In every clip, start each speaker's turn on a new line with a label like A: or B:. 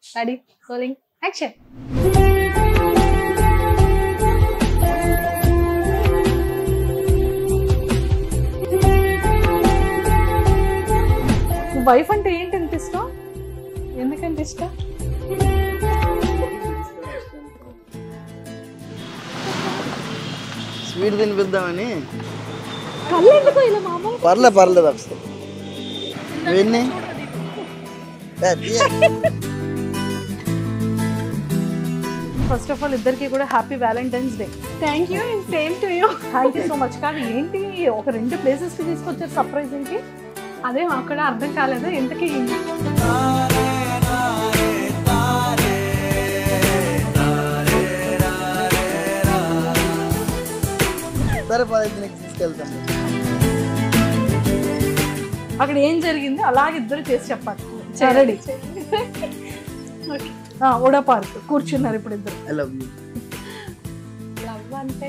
A: Ready rolling action wife అంటే ఏంటి ఎంత ఇష్టం ఎందుకంటే ఇష్టం
B: స్వీట్ తినిపిద్దామని
A: కళ్ళు ఎందుకు ఇలా మామూలు
B: పర్లే పర్లేదు అసలు ఇవన్నీ ఏ, తీయ.
C: ఫస్ట్ ఆఫ్ ఆల్ ఇద్దరికి కూడా happy valentine's day
A: thank you same to you
C: thank you so much కానీ ఏంటి ఒక రెండు ప్లేసెస్ కి తీసుకొచ్చారు సర్ప్రైజింగ్ కి
A: అదే మాకు కూడా అర్థం కాలేదు ఇంతకీ
B: సరే పదైదు నీకు తీసుకెళ్తాను
C: అక్కడ ఏం జరిగింది అలాగే ఇద్దరు చేసి చెప్పాలి రెడీ ఓడా పార్క్ కూర్చున్నారు ఇప్పుడు ఇద్దరు
B: ఐ లవ్ యూ
A: లవ్ అంటే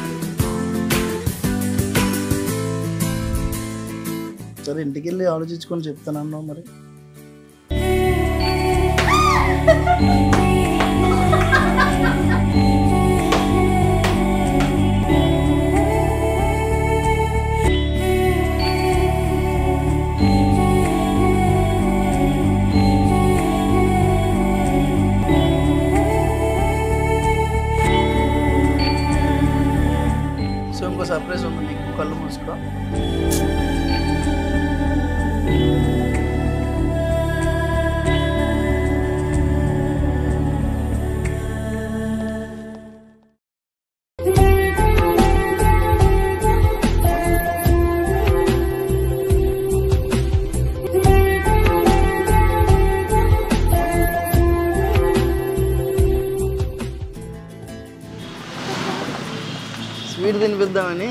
B: సరే ఇంటికి వెళ్ళి ఆలోచించుకొని చెప్తానన్నావు మరి సో ఇంకో సర్ప్రైజ్ ఉంది నీకు కళ్ళు మూసుకో స్వీట్ తినిపిద్దామని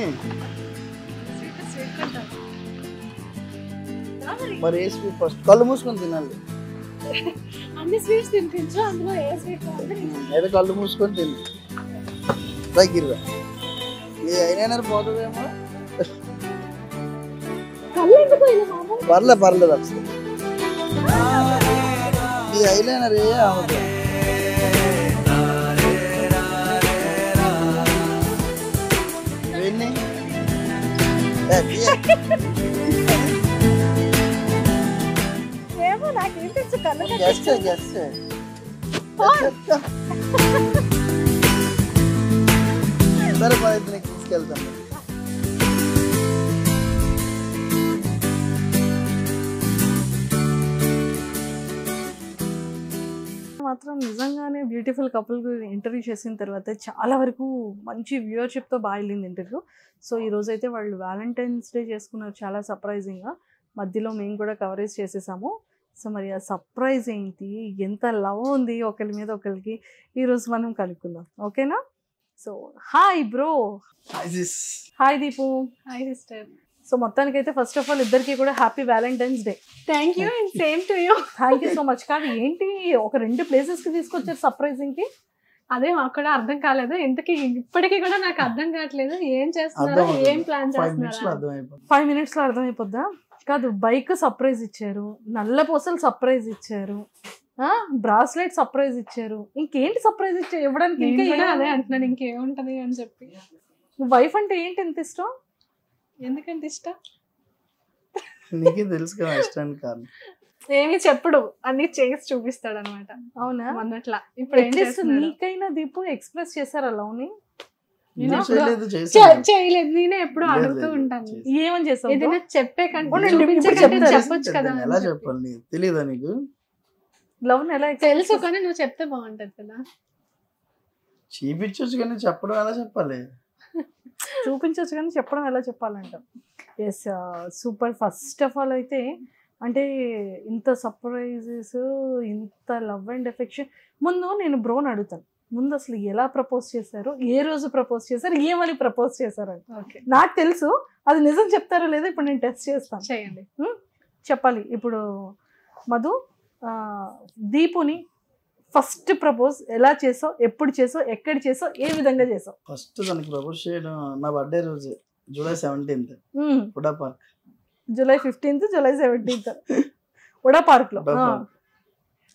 B: మరి ఏ స్వీట్ ఫస్ట్ కళ్ళు మూసుకొని తినాలి
A: అన్ని స్వీట్స్ తినిపించు అందులో ఏ స్వీట్
B: ఏదో కళ్ళు మూసుకొని తిను దగ్గరగా నీ అయినా పోతుందేమో
A: కళ్ళు ఎందుకు ఇలా మామూలు
B: పర్లే పర్లేదు అసలు నీ ఐలైనర్ ఏ అవ్వదు ఇవన్నీ ఏ, తీయ.
A: ఏమో నాకేం తెలుసు కళ్ళు
B: Guess చేయి, guess చేయి. సరే పదైతే నీకు తీసుకెళ్తాను
C: మాత్రం నిజంగానే బ్యూటిఫుల్ కపుల్ ఇంటర్వ్యూ చేసిన తర్వాత చాలా వరకు మంచి వ్యూవర్షిప్తో బాగా వెళ్ళింది ఇంటర్వ్యూ సో ఈ రోజు అయితే వాళ్ళు వ్యాలంటైన్స్ డే చేసుకున్నారు చాలా సర్ప్రైజింగ్గా మధ్యలో మేము కూడా కవరేజ్ చేసేసాము సో మరి ఆ సర్ప్రైజ్ ఏంటి ఎంత లవ్ ఉంది ఒకరి మీద ఒకరికి ఈరోజు మనం కనుక్కుందాం ఓకేనా so hi bro hi Deepu
A: hi sister
C: so మొత్తానికైతే ఫస్ట్ ఆఫ్ ఆల్ ఇద్దరికి కూడా happy valentine's day
A: thank you and same to you
C: thank you so much కానీ ఏంటి ఒక రెండు ప్లేసెస్ కి తీసుకొచ్చారు సర్ప్రైజింగ్ కి
A: అదే మాకు కూడా అర్థం కాలేదు ఇంతకీ ఇప్పటికీ కూడా నాకు అర్థం కావట్లేదు ఏం చేస్తున్నారో
B: అర్థమవుతుంది.
A: ఏం ప్లాన్
B: ఫైవ్ మినిట్స్ లో
A: చేస్తున్నారో
B: అర్థమైపోతుంది
C: ఫైవ్ మినిట్స్ లో అర్థమైపోద్దా కాదు బైక్ సర్ప్రైజ్ ఇచ్చారు నల్ల పూసలు సర్ప్రైజ్ ఇచ్చారు బ్రాస్లెట్ సర్ప్రైజ్ ఇచ్చారు ఇంకేంటి సర్ప్రైజ్ ఇచ్చారు ఇవ్వడానికి
A: నేను
C: ఇంకా
A: కూడా
C: ఏం-
A: అదే అంటున్నాను ఇంకేముంటది అని చెప్పి
C: వైఫ్ అంటే ఏంటి ఎంత ఇష్టం
A: ఎందుకంటే ఇష్టం
B: నీకే తెలుసు కదా ఇష్టానికి కారణం
A: ఏమి చెప్పుడు అన్ని చేసి చూపిస్తాడు అనమాట
C: అవునా
A: మొన్నట్లా ఇప్పుడు ఏం
C: అట్లీస్ట్
A: చేస్తున్నాడు?
C: నీకైనా దీపు ఎక్స్ప్రెస్ చేశారా లవ్ ని
A: నేను
B: ఎందుకు
A: ఎప్పుడు-
B: చేయలేదు
A: చే-
B: చేసాను
A: చేయలేదు నేనే ఎప్పుడు
B: లేదు,
A: అడుగుతూ
B: లేదు,
A: ఉంటాను
B: చేసి.
C: ఏమని చేసావు
A: ఏదైనా చెప్పే కంటే
C: ఉండండి,
A: చూపించే
C: ఇప్పుడు
A: కంటే
C: చెప్తారు.
A: చెప్పొచ్చు కదా అని
B: ఎలా
A: చెప్పి.
B: చెప్పాలి తెలీదా నీకు
C: లవ్ ని ఎలా express
A: తెలుసు
C: చేసావు?
A: కానీ నువ్వు చెప్తే బాగుంటది కదా
B: చూపించొచ్చు కానీ చెప్పడం ఎలా చెప్పాలి
C: చూపించవచ్చు కానీ చెప్పడం ఎలా చెప్పాలంట yes super first of all అయితే అంటే ఇంత సర్ప్రైజెస్ ఇంత లవ్ అండ్ ఎఫెక్షన్ ముందు నేను బ్రోన్ అడుగుతాను ముందు అసలు ఎలా ప్రపోజ్ చేశారు ఏ రోజు ప్రపోజ్ చేశారు ఏమని ప్రపోజ్ చేశారు అని
A: ఓకే
C: నాకు తెలుసు అది నిజం చెప్తారో లేదో ఇప్పుడు నేను టెస్ట్ చేస్తాను
A: చేయండి
C: చెప్పాలి ఇప్పుడు మధు ఆ, దీపుని ఫస్ట్ ప్రపోజ్ ఎలా చేసావు ఎప్పుడు చేసావు ఎక్కడ చేసావు ఏ విధంగా చేసావు
B: ఫస్ట్ తనకి ప్రపోజ్ చేయడం నా బర్త్డే రోజు July seventeenth
C: hmm.
B: HUDA park
C: July fifteenth July seventeenth HUDA park లో
B: హుడా
C: ఆ.
B: పార్క్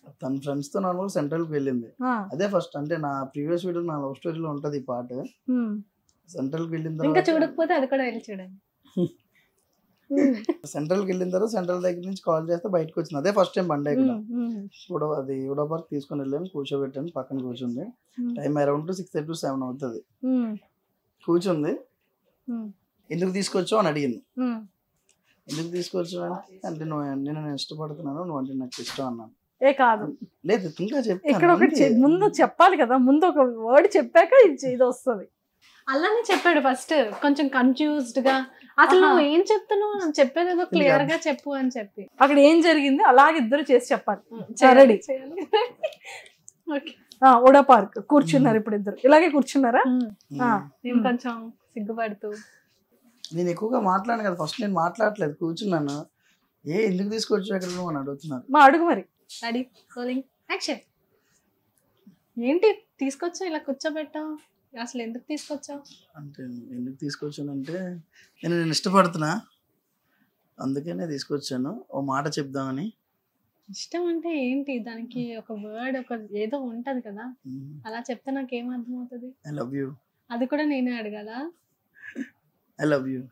B: తన ఫ్రెండ్స్ తో నార్మల్ సెంట్రల్ కి వెళ్ళింది
C: ఆ,
B: అదే ఫస్ట్ అంటే నా ప్రీవియస్ వీడియో నా లవ్ స్టోరీలో ఉంటది ఈ పాట
C: ఉమ్,
B: సెంట్రల్ కి వెళ్ళిన
A: ఇంకా
B: తర్వాత
A: చూడకపోతే అది కూడా వెళ్ళి చూడండి
C: ఉమ్,
B: సెంట్రల్ కి వెళ్ళిన తర్వాత సెంట్రల్ దగ్గర నుంచి కాల్ చేస్తే బయటకు వచ్చింది అదే ఫస్ట్ టైం బండి ఇక్కడ
C: ఉమ్, ఉమ్,
B: కూడా అది ఉడా పార్క్ తీసుకొని వెళ్ళాను కూర్చోబెట్టాను పక్కన కూర్చుంది
C: um,
B: time around six thirty to seven అవుతుంది
C: ఉమ్,
B: కూర్చుంది
C: ఉమ్,
B: ఎందుకు తీసుకొచ్చావు అని అడిగింది
C: ఉమ్.
B: ఎందుకు తీసుకొచ్చావు అంటే అంటే నువ్వు నేను నేను ఇష్టపడుతున్నాను నువ్వు అంటే నాకు ఇష్టం అన్నాను
C: ఏ కాదు
B: లేదు ఇంకా
C: ఇక్కడ ఒకటి చె- ముందు చెప్పాలి కదా ముందు ఒక వర్డ్ చెప్పాక ఇది ఇది వస్తుంది
A: అలానే చెప్పాడు ఫస్ట్ కొంచెం కన్ఫ్యూజ్డ్ గా అసలు
C: ఆహా.
A: నువ్వు ఏం చెప్తున్నావు నువ్వు చెప్పేది ఏదో క్లియర్ గా చెప్పు అని చెప్పి
C: అక్కడ ఏం జరిగింది అలాగే ఇద్దరు చేసి చెప్పాలి రెడీ
A: ఓకే
C: ఆ, ఉడా పార్క్ కూర్చున్నారు ఇప్పుడు ఇద్దరు ఇలాగే కూర్చున్నారా ఆ,
A: నేను కొంచెం సిగ్గుపడుతూ
B: నేను ఎక్కువగా మాట్లాడాను కదా ఫస్ట్ నేను మాట్లాడలేదు కూర్చున్నాను ఏ ఎందుకు తీసుకొచ్చావు ఎక్కడ నువ్వు అని అడుగుతున్నారు
C: మా అడుగు మరి
A: రెడీ రోలింగ్ యాక్షన్ ఏంటి తీసుకొచ్చావు ఇలా కూర్చోబెట్టావు అసలు ఎందుకు తీసుకొచ్చావు
B: అంటే ఎందుకు తీసుకొచ్చానంటే నేను నేను ఇష్టపడుతున్నా అందుకనే తీసుకొచ్చాను ఓ మాట చెప్దామని
A: ఇష్టం అంటే ఏంటి దానికి ఒక వర్డ్ ఒక ఏదో ఉంటది కదా అలా చెప్తే నాకు ఏం అర్థమవుతుంది
B: ఐ లవ్ యూ
A: అది కూడా నేనే అడగాల
B: ఐ లవ్ యూ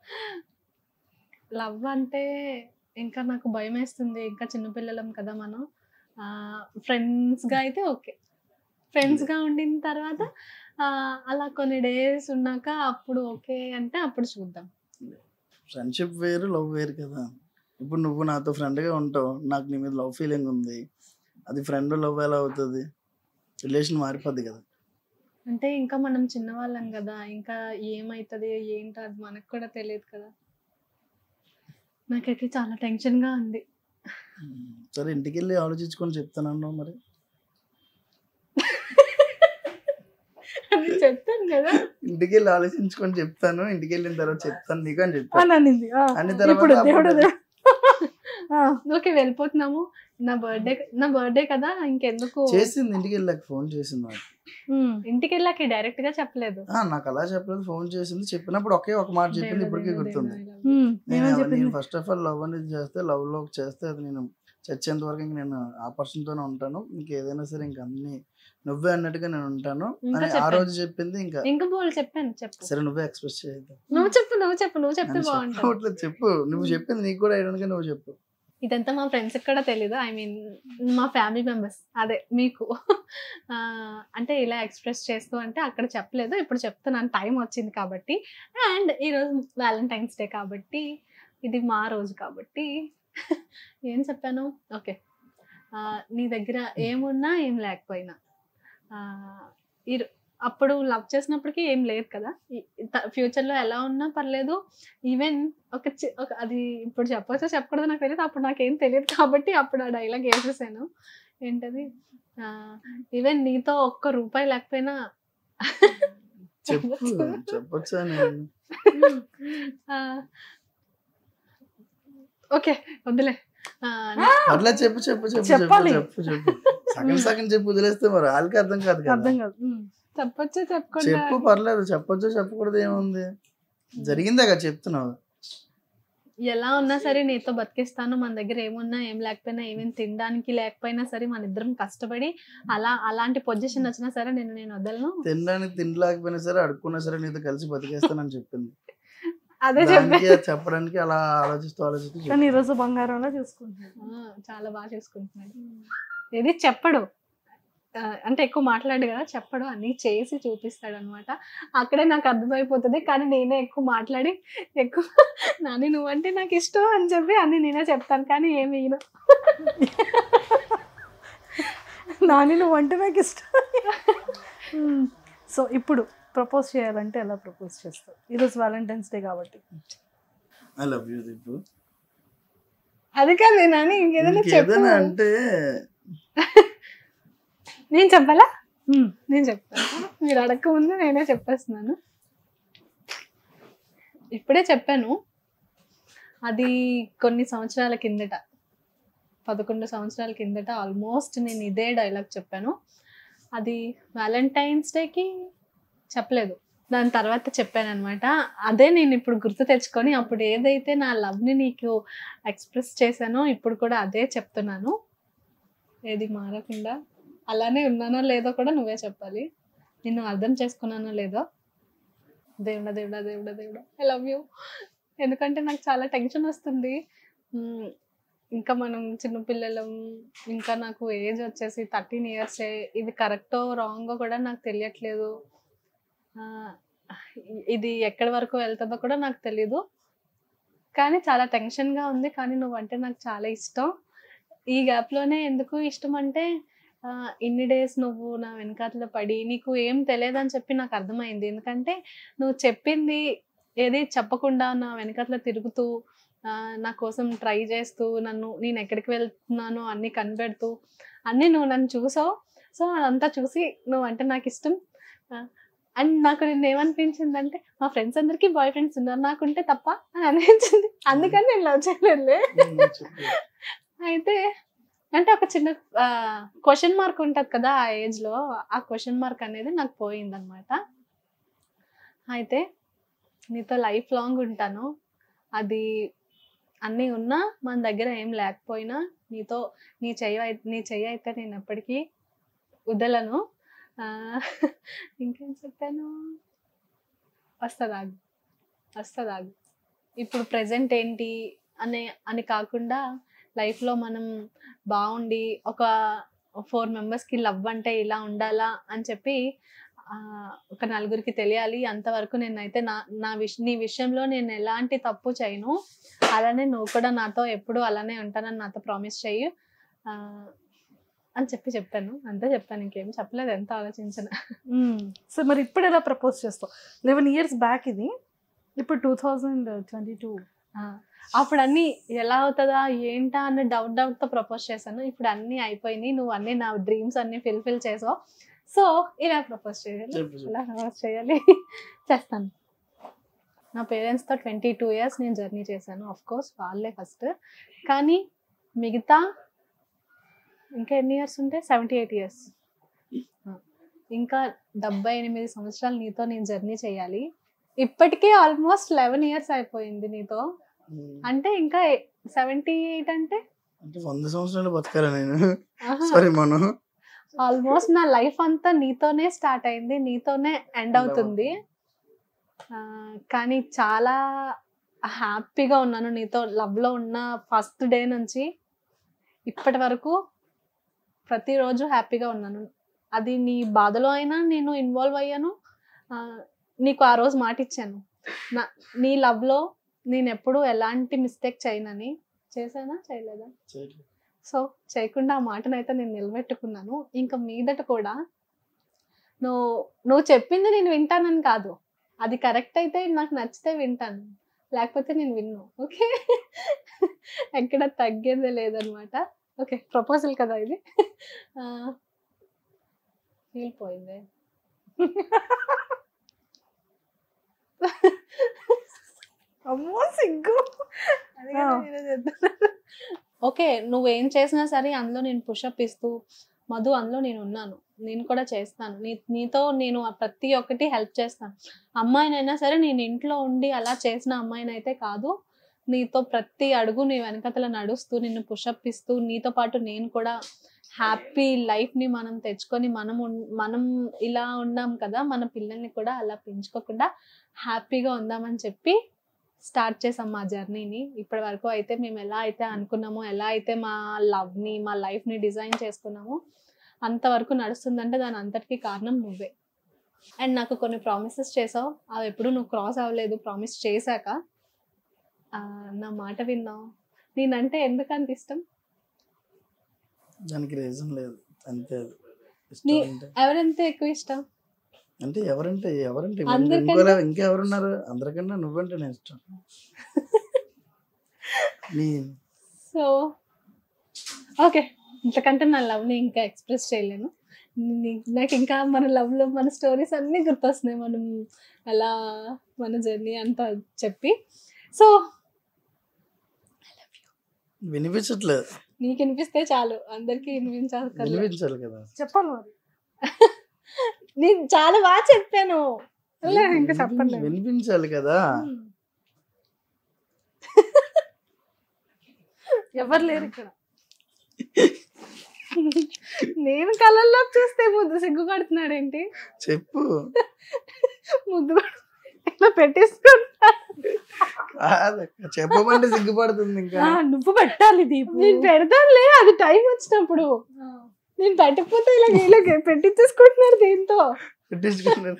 A: లవ్ అంటే ఇంకా నాకు భయం వేస్తుంది ఇంకా చిన్నపిల్లలం కదా మనం ఫ్రెండ్స్ గా అయితే ఓకే ఫ్రెండ్స్ గా ఉండిన తర్వాత ఆ, అలా కొన్ని డేస్ ఉన్నాక అప్పుడు ఓకే అంటే అప్పుడు చూద్దాం
B: ఫ్రెండ్షిప్ వేరు లవ్ వేరు కదా ఇప్పుడు నువ్వు నాతో ఫ్రెండ్గా ఉంటావు నాకు నీ మీద లవ్ ఫీలింగ్ ఉంది అది ఫ్రెండ్ లవ్ ఎలా అవుతుంది రిలేషన్ మారిపోద్ది కదా
A: అంటే ఇంకా మనం చిన్నవాళ్ళం కదా ఇంకా ఏమవుతుంది ఏంటో అది మనకు కూడా తెలియదు కదా నాకైతే చాలా టెన్షన్ గా ఉంది
B: సరే ఇంటికి వెళ్ళి ఆలోచించుకొని చెప్తానన్నావు మరి
A: అది చెప్పాను కదా
B: ఇంటికి వెళ్ళి ఆలోచించుకొని చెప్తాను ఇంటికి వెళ్ళిన తర్వాత చెప్తాను నీకు అని చెప్పాను
C: అని అనింది ఆ,
B: అన్ని
C: ఇప్పుడు
B: తర్వాత
C: దేవుడు
B: అప్పుడు-
C: ఆ,
A: ఓకే వెళ్ళిపోతున్నాము నా బర్త్డే నా బర్త్డే కదా ఇంకెందుకు
B: చేసింది ఇంటికి వెళ్ళాక ఫోన్ చేసింది నాకు
C: ఉమ్,
A: ఇంటికి వెళ్ళాక డైరెక్ట్ గా చెప్పలేదు
B: ఆ, నాకు అలా చెప్పలేదు ఫోన్ చేసింది చెప్పినప్పుడు ఒకే ఒక మాట చెప్పింది
A: దేవుడా,
B: ఇప్పటికీ
A: దేవుడా,
B: గుర్తుంది
A: దేవుడా, I love you.
C: ఉమ్,
B: నేను
C: ఏమని
B: ఎవ-
C: చెప్పింది
B: నేను ఫస్ట్ ఆఫ్ ఆల్ లవ్ అనేది చేస్తే లవ్ లో చేస్తే అది నేను చచ్చేంత వరకు ఇంక నేను ఆ పర్సన్ తోనే ఉంటాను ఇంక ఏదైనా సరే ఇంక అన్ని నువ్వే అన్నట్టుగా నేను ఉంటాను
A: ఇంకా
B: అని ఆ
A: చెప్పాను.
B: రోజు చెప్పింది ఇంకా
A: ఇంకా బోల్ చెప్పాను చెప్పు
B: సరే నువ్వే ఎక్స్ప్రెస్ చేయద్దు
A: నువ్వు చెప్పు నువ్వు చెప్పు నువ్వు చెప్తే బాగుంటుంది
B: చెప్పు నువ్వు చెప్పింది నీకు కూడా ఐడెంట్గా నువ్వు చెప్పు
A: ఇదంతా మా ఫ్రెండ్స్ కూడా తెలీదు ఐ మీన్ మా ఫ్యామిలీ మెంబర్స్ అదే మీకు ఆ, అంటే ఇలా ఎక్స్ప్రెస్ చేస్తూ అంటే అక్కడ చెప్పలేదు ఇప్పుడు చెప్తున్నాను టైం వచ్చింది కాబట్టి అండ్ ఈరోజు వ్యాలంటైన్స్ డే కాబట్టి ఇది మా రోజు కాబట్టి ఏం చెప్పాను ఓకే నీ దగ్గర ఏమున్నా ఏం లేకపోయినా ఆ, ఈ రో- అప్పుడు లవ్ చేసినప్పటికీ ఏం లేదు కదా ఫ్యూచర్లో ఎలా ఉన్నా పర్లేదు ఈవెన్ ఒక చి- ఒక అది ఇప్పుడు చెప్పొచ్చో చెప్పకూడదు నాకు తెలియదు అప్పుడు నాకేం తెలియదు కాబట్టి అప్పుడు ఆ డైలాగ్ వేసేసాను ఏంటది ఈవెన్ నీతో ఒక్క రూపాయి లేకపోయినా
B: చెప్పు చెప్పొచ్చా నేను
A: ఓకే వద్దులే ఆ,
B: అట్లా చెప్పు చెప్పు చెప్పు చెప్పు
C: చెప్పాలి.
B: చెప్పు చెప్పు సగం సగం చెప్పు వదిలేస్తే మరి వాళ్ళకి అర్థం కాదు కదా
C: అర్థం కాదు ఉమ్,
A: చెప్పొచ్చో చెప్పకుండా
B: చెప్పు పర్లేదు చెప్పొచ్చు చెప్పకూడదు ఏముంది జరిగిందే కదా చెప్తున్నావు
A: ఎలా ఉన్నా సరే నీతో బతికిస్తాను మన దగ్గర ఏమున్నా ఏం లేకపోయినా ఏమేమి తినడానికి లేకపోయినా సరే మన ఇద్దరం కష్టపడి అలా అలాంటి పొజిషన్ వచ్చినా సరే నేను నేను వదలను
B: తినడానికి తినలేకపోయినా సరే అడుక్కున్నా సరే నీతో కలిసి బతికేస్తానని చెప్పింది
A: అదే
B: దానికి
A: చెప్పాను
B: చెప్పడానికి అలా ఆలోచిస్తూ ఆలోచిస్తూ
C: కానీ
B: చెప్పు.
C: ఈరోజు బంగారంలో చూసుకుంటున్నాను
A: ఆ, చాలా బాగా చూసుకుంటున్నాడు ఇది చెప్పడు ఆ, అంటే ఎక్కువ మాట్లాడు కదా చెప్పడు అన్ని చేసి చూపిస్తాడు అనమాట అక్కడే నాకు అర్థమైపోతుంది కానీ నేనే ఎక్కువ మాట్లాడి ఎక్కువ నాని నువ్వంటే నాకు ఇష్టం అని చెప్పి అన్ని నేనే చెప్తాను కానీ ఏమి ఈయన
C: నాని నువ్వు అంటే నాకు ఇష్టం సో ఇప్పుడు ప్రపోజ్ చేయాలంటే ఎలా ప్రపోజ్ చేస్తావు ఈరోజు వ్యాలంటైన్స్ డే కాబట్టి
B: ఐ లవ్ యూ దీపు
A: అది కాదు నాని ఇంకేదైనా చెప్పు
B: ఏదైనా అంటే
A: నేను చెప్పాలా
C: ఉమ్,
A: నేను చెప్తాను మీరు అడగక ముందు నేనే చెప్పేస్తున్నాను ఇప్పుడే చెప్పాను అది కొన్ని సంవత్సరాల కిందట పదకొండు సంవత్సరాల కిందట ఆల్మోస్ట్ నేను ఇదే డైలాగ్ చెప్పాను అది వ్యాలంటైన్స్ డేకి చెప్పలేదు దాని తర్వాత చెప్పాను అనమాట అదే నేను ఇప్పుడు గుర్తు తెచ్చుకొని అప్పుడు ఏదైతే నా లవ్ని నీకు ఎక్స్ప్రెస్ చేశానో ఇప్పుడు కూడా అదే చెప్తున్నాను ఏది మారకుండా అలానే ఉన్నానో లేదో కూడా నువ్వే చెప్పాలి నిన్ను అర్థం చేసుకున్నానో లేదో దేవుడా దేవుడా దేవుడా దేవుడా ఐ లవ్ యూ ఎందుకంటే నాకు చాలా టెన్షన్ వస్తుంది మ్మ్. ఇంకా మనం చిన్నపిల్లలం ఇంకా నాకు ఏజ్ వచ్చేసి థర్టీన్ ఇయర్స్ ఇది కరెక్టో రాంగో కూడా నాకు తెలియట్లేదు ఆ, ఇది ఎక్కడి వరకు వెళ్తుందో కూడా నాకు తెలీదు కానీ చాలా టెన్షన్గా ఉంది కానీ నువ్వంటే నాకు చాలా ఇష్టం ఈ గ్యాప్లోనే ఎందుకు ఇష్టం అంటే ఆ, ఇన్ని డేస్ నువ్వు నా వెనకాతలో పడి నీకు ఏం తెలియదని చెప్పి నాకు అర్థమైంది ఎందుకంటే నువ్వు చెప్పింది ఏది చెప్పకుండా నా వెనకాతలో తిరుగుతూ ఆ, నా కోసం ట్రై చేస్తూ నన్ను నేను ఎక్కడికి వెళ్తున్నానో అన్నీ కనిపెడుతూ అన్నీ నువ్వు నన్ను చూసావు సో అదంతా చూసి నువ్వు అంటే నాకు ఇష్టం అండ్ నాకు నిన్న ఏమనిపించిందంటే మా ఫ్రెండ్స్ అందరికీ బాయ్ ఫ్రెండ్స్ ఉన్నారు నాకుంటే తప్ప అని అనిపించింది అందుకని నేను లవ్ చేయలేదులే అయితే అంటే ఒక చిన్న క్వశ్చన్ మార్క్ ఉంటుంది కదా ఆ ఏజ్ లో ఆ క్వశ్చన్ మార్క్ అనేది నాకు పోయిందనమాట అయితే నీతో లైఫ్ లాంగ్ ఉంటాను అది అన్నీ ఉన్నా మన దగ్గర ఏం లేకపోయినా నీతో నీ చెయ్యి అయి- నీ చెయ్యి అయితే నేను ఎప్పటికీ వదలను ఆ, ఇంకేం చెప్పాను వస్తుందాగు వస్తుందాగు ఇప్పుడు ప్రజెంట్ ఏంటి అనే అని కాకుండా లైఫ్లో మనం బాగుండి ఒక ఫోర్ మెంబర్స్కి లవ్ అంటే ఇలా ఉండాలా అని చెప్పి ఆ, ఒక నలుగురికి తెలియాలి అంతవరకు నేనైతే నా నా విష నీ విషయంలో నేను ఎలాంటి తప్పు చేయను అలానే నువ్వు కూడా నాతో ఎప్పుడు అలానే ఉంటానని నాతో ప్రామిస్ చెయ్యి ఆ, అని చెప్పి చెప్పాను అంతే చెప్పాను ఇంకేం చెప్పలేదు ఎంత ఆలోచించిన
C: సో మరి ఇప్పుడు ఎలా ప్రపోజ్ చేస్తావు లెవెన్ ఇయర్స్ బ్యాక్ ఇది ఇప్పుడు టూ థౌజండ్ ట్వంటీ టూ
A: ఆ, అప్పుడు అన్ని ఎలా అవుతుందా ఏంటా అన్న డౌట్ డౌట్ తో ప్రపోజ్ చేశాను ఇప్పుడు అన్ని అయిపోయినాయి నువ్వు అన్ని నా డ్రీమ్స్ అన్ని ఫిల్ఫిల్ చేసావు సో ఇలా ప్రపోజ్ చేయాలి
B: చెప్పు చెప్పు.
A: ఇలా ప్రపోజ్ చేయాలి చేస్తాను నా పేరెంట్స్తో ట్వంటీ టూ ఇయర్స్ నేను జర్నీ చేశాను ఆఫ్ కోర్స్ వాళ్ళే ఫస్ట్ కానీ మిగతా ఇంకా ఎన్ని ఇయర్స్ ఉంటే సెవెంటీ ఎయిట్ ఇయర్స్ ఇంకా డెబ్బై ఎనిమిది సంవత్సరాలు నీతో నేను జర్నీ చేయాలి ఇప్పటికే ఆల్మోస్ట్ లెవెన్ ఇయర్స్ అయిపోయింది నీతో
B: ఉమ్.
A: అంటే ఇంకా సెవెంటీ ఎయిట్ అంటే
B: అంటే వంద సంవత్సరాలు బతకాలి నేను సారీ మనం
A: ఆల్మోస్ట్ నా లైఫ్ అంతా నీతోనే స్టార్ట్ అయింది నీతోనే ఎండ్ అవుతుంది ఆ, కానీ చాలా హ్యాపీగా ఉన్నాను నీతో లవ్లో ఉన్న ఫస్ట్ డే నుంచి ఇప్పటి వరకు ప్రతిరోజు హ్యాపీగా ఉన్నాను అది నీ బాధలో అయినా నేను ఇన్వాల్వ్ అయ్యాను ఆ, నీకు ఆ రోజు మాట ఇచ్చాను నా నీ లవ్లో నేను ఎప్పుడు ఎలాంటి మిస్టేక్ చేయనని చేశానా చేయలేదా
B: చేయట్లేదు.
A: సో చేయకుండా ఆ మాటనైతే నేను నిలబెట్టుకున్నాను ఇంకా మీదట కూడా నువ్వు నువ్వు చెప్పింది నేను వింటానని కాదు అది కరెక్ట్ అయితే నాకు నచ్చితే వింటాను లేకపోతే నేను విన్ను ఓకే ఎక్కడ తగ్గేదే లేదనమాట ఓకే ప్రపోజల్ కదా ఇది ఫీల్ పోయింది
C: అమ్మో సిగ్గు
A: ఓకే నువ్వేం చేసినా సరే అందులో నేను పుషప్ ఇస్తూ మధు అందులో నేను ఉన్నాను నేను కూడా చేస్తాను నీ నీతో నేను ఆ ప్రతి ఒక్కటి హెల్ప్ చేస్తాను అమ్మాయినైనా సరే నేను ఇంట్లో ఉండి అలా చేసిన అమ్మాయినైతే కాదు నీతో ప్రతి అడుగు నీ వెనకతల నడుస్తూ నిన్ను పుషప్ ఇస్తూ నీతో పాటు నేను కూడా హ్యాపీ లైఫ్ని మనం తెచ్చుకొని మనం ఉన్- మనం ఇలా ఉన్నాం కదా మన పిల్లల్ని కూడా అలా పెంచుకోకుండా హ్యాపీగా ఉందామని చెప్పి స్టార్ట్ చేసాం మా జర్నీని ఇప్పటి వరకు అయితే మేము ఎలా అయితే అనుకున్నామో ఎలా అయితే మా లవ్ని మా లైఫ్ని డిజైన్ చేసుకున్నామో అంతవరకు నడుస్తుందంటే దాని అంతటికీ కారణం నువ్వే అండ్ నాకు కొన్ని ప్రామిసెస్ చేసావు అవి ఎప్పుడు నువ్వు క్రాస్ అవ్వలేదు ప్రామిస్ చేశాక ఆ, నా మాట విన్నావు నేనంటే ఎందుకు అంత ఇష్టం
B: దానికి రీజన్ లేదు అంతే అది ఇష్టం
A: నీ-
B: అంటే
A: ఎవరంటే ఎక్కువ ఇష్టం
B: అంటే ఎవరంటే ఎవరంటే
A: అందరికన్నా-
B: ఇంకోలా ఇంకెవరున్నారు అందరికన్నా నువ్వంటే నేను ఇష్టం నీ
A: సో ఓకే ఇంతకంటే నా లవ్ని ఇంకా ఎక్స్ప్రెస్ చేయలేను నీ- నాకు ఇంకా మన లవ్లో మన స్టోరీస్ అన్నీ గుర్తొస్తున్నాయి మనం అలా మన జర్నీ అంతా చెప్పి సో
B: వినిపించట్లేదు
A: నీకు వినిపిస్తే చాలు అందరికీ వినిపించాలి
B: వినిపించాలి కదా
C: చెప్పాలి మరి
A: నేను చాలా బాగా చెప్పాను లే, ఇంకా చెప్పండి
B: వినిపించాలి కదా
C: ఎవరు లేరు ఇక్కడ
A: నేను కళ్ళల్లో చూస్తే ముద్దు సిగ్గు పడుతున్నాడేంటి
B: చెప్పు
A: ముద్దు కూడా ఇట్లా పెట్టేసుకుంటా
B: కాదక్క చెప్పమంటే సిగ్గుపడుతుంది ఇంకా
C: ఆ, నువ్వు పెట్టాలి దీపు
A: నేను పెడతానులే అది టైం వచ్చినప్పుడు నేను పెట్టకపోతే ఇలా ఇలా పెట్టించేసుకుంటున్నారు దీంతో
B: పెట్టించుకున్నాను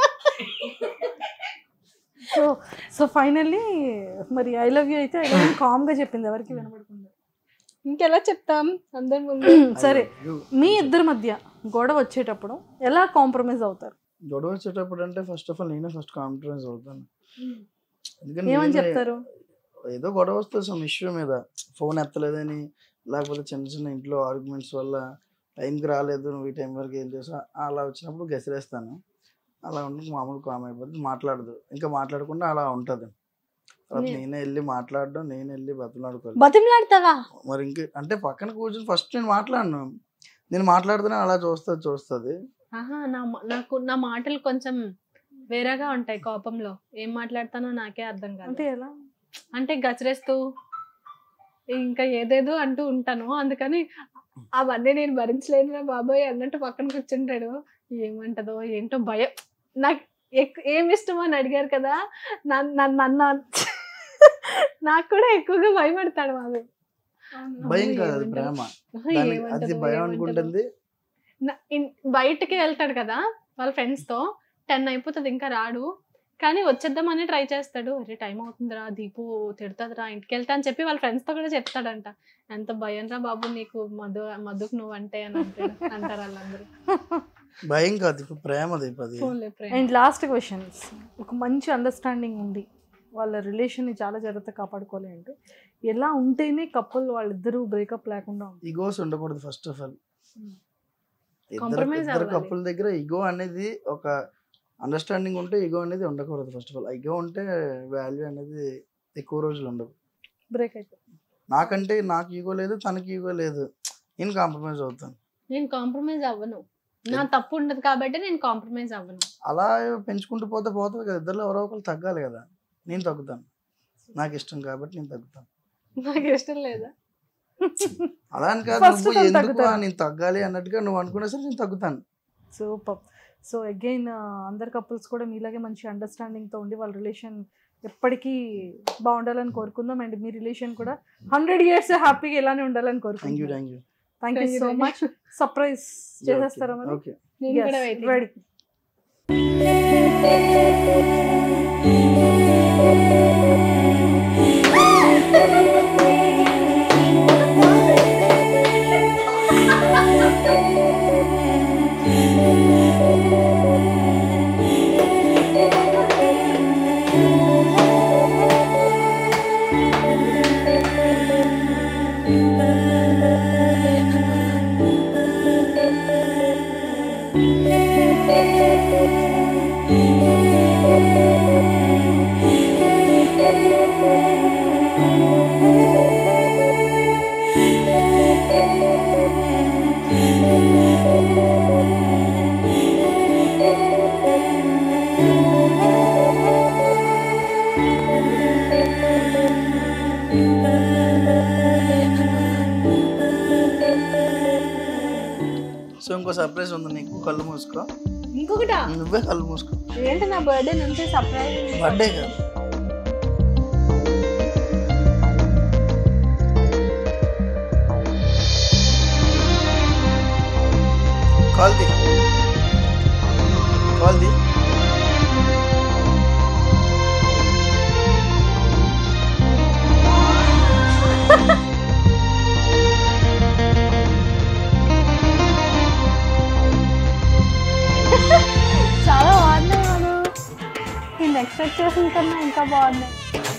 C: సో సో ఫైనల్లీ మరి ఐ లవ్ యూ అయితే ఐ లవ్ యూ కామ్ గా చెప్పింది ఎవరికి వినపడకుండా
A: ఇంకెలా చెప్తాం అందరి ముందు
C: సరే మీ ఇద్దరి మధ్య గొడవ వచ్చేటప్పుడు ఎలా కాంప్రమైజ్ అవుతారు
B: గొడవ వచ్చేటప్పుడు అంటే ఫస్ట్ ఆఫ్ ఆల్ నేనే ఫస్ట్ కాంప్రమైజ్ అవుతాను ఎందుకంటే
C: ఏమని
B: నేనే-
C: చెప్తారు
B: ఏదో గొడవ వస్తుంది సమ్ ఇష్యూ మీద ఫోన్ ఎత్తలేదని లేకపోతే చిన్న చిన్న ఇంట్లో ఆర్గ్యుమెంట్స్ వల్ల టైంకి రాలేదు నువ్వు ఈ టైం వరకు ఏం చేసావు అలా వచ్చినప్పుడు గసిరేస్తాను అలా ఉండి మామూలు కామ్ అయిపోతుంది మాట్లాడదు ఇంకా మాట్లాడకుండా అలా ఉంటుంది తర్వాత
A: నే-
B: నేనే వెళ్ళి మాట్లాడడం నేను వెళ్ళి బతులాడుకోవాలి
A: బతిమలాడతావా
B: మరి ఇంక అంటే పక్కన కూర్చొని ఫస్ట్ నేను మాట్లాడను నేను మాట్లాడుతూనే అలా చూస్తుంది చూస్తుంది
A: ఆహా నా మా- నాకు నా మాటలు కొంచెం వేరేగా ఉంటాయి కోపంలో ఏం మాట్లాడతానో నాకే అర్థం కాదు
C: అంటే ఎలా
A: అంటే గచరేస్తూ ఇంకా ఏదేదో అంటూ ఉంటాను అందుకని అవన్నీ నేను భరించలేనురా బాబాయ్ అన్నట్టు పక్కన కూర్చుంటాడు ఏమంటదో ఏంటో భయం నాకు ఎక్కు- ఏం ఇష్టం అని అడిగారు కదా నన్ను నన్ను నన్ను నాకు కూడా ఎక్కువగా భయపడతాడు వాడు
B: భయం కాదు అది
A: ఏమంటదో-
B: ప్రేమ
A: ఆహా,
B: దాన్ని అది
A: ఏమంటదో,
B: భయం
A: ఏమంటదో.
B: అనుకుంటుంది
A: నా- ఇన్- బయటకి వెళ్తాడు కదా వాళ్ళ ఫ్రెండ్స్ తో టెన్ అయిపోతుంది ఇంకా రాడు కానీ వచ్చేద్దామని ట్రై చేస్తాడు అరే టైం అవుతుందిరా దీపు తిడుతుందిరా ఇంటికి వెళ్తా అని చెప్పి వాళ్ళ ఫ్రెండ్స్ తో కూడా చెప్తాడంట ఎంత భయం రా బాబు నీకు మధు మధుకు నువ్వు అంటే అని అంటాడు అంటారు వాళ్ళందరూ
B: భయం కాదు ఇప్పుడు ప్రేమ దీపు అది
A: ఫోన్లే ప్రేమ
C: అండ్ లాస్ట్ క్వశ్చన్స్ ఒక మంచి అండర్స్టాండింగ్ ఉంది వాళ్ళ రిలేషన్ని చాలా జాగ్రత్తగా కాపాడుకోవాలి అంటే ఎలా ఉంటేనే కప్పుల్ వాళ్ళిద్దరూ బ్రేకప్ లేకుండా ఉంటుంది
B: ఈగోస్ ఉండకూడదు ఫస్ట్ ఆఫ్ ఆల్ ఇద్దరు
A: Compromise
B: ఇద్దరు
A: అవ్వాలి.
B: కప్పుల దగ్గర ఈగో అనేది ఒక అండర్స్టాండింగ్ ఉంటే ఈగో అనేది ఉండకూడదు ఫస్ట్ ఆఫ్ ఆల్ ఈగో ఉంటే వాల్యూ అనేది ఎక్కువ రోజులు ఉండవు
C: బ్రేక్ అయిపోతుంది
B: నాకంటే నాకు ఈగో లేదు తనకి ఈగో లేదు నేను కాంప్రమైజ్ అవుతాను
A: నేను కాంప్రమైజ్ అవ్వను నా తప్పు ఉండదు కాబట్టి నేను కాంప్రమైజ్ అవ్వను
B: అలా పెంచుకుంటూ పోతే పోతుంది కదా ఇద్దరు ఎవరో ఒకరు తగ్గాలి కదా నేను తగ్గుతాను నాకు ఇష్టం కాబట్టి నేను తగ్గుతాను
A: నాకు ఇష్టం లేదా
B: అలా అని కాదు
C: First
B: నువ్వు
C: తను
B: ఎందుకు
C: తగ్గుతాను.
B: నేను తగ్గాలి అన్నట్టుగా నువ్వు అనుకునే సరే నేను తగ్గుతాను
C: సూపర్ సో అగైన్ అందరు కపుల్స్ కూడా మీలాగే మంచి అండర్స్టాండింగ్తో ఉండి వాళ్ళ రిలేషన్ ఎప్పటికీ బాగుండాలని కోరుకుందాం అండ్ మీ రిలేషన్ కూడా హండ్రెడ్ ఇయర్స్ హ్యాపీగా ఇలానే ఉండాలని
B: థ్యాంక్ యూ
C: కోరుకుందాం
B: thank you
C: thank you so much surprise చేసేస్తారా మరి
B: ఓకే
A: నేను కూడా waiting.
C: రెడీ
B: సో ఇంకో సర్ప్రైజ్ ఉంది నీకు కళ్ళు మూసుకో
A: ఇంకొకటా
B: నువ్వే కళ్ళు మూసుకో
A: ఏంటి నా బర్త్డే నుంచి సర్ప్రైజ్
B: బర్త్డే కాదు కాల్ ది కాల్ ది
A: చాలా బాగున్నాయి నేను ఎక్స్పెక్ట్ చేసిన కన్నా ఇంకా బాగున్నాయి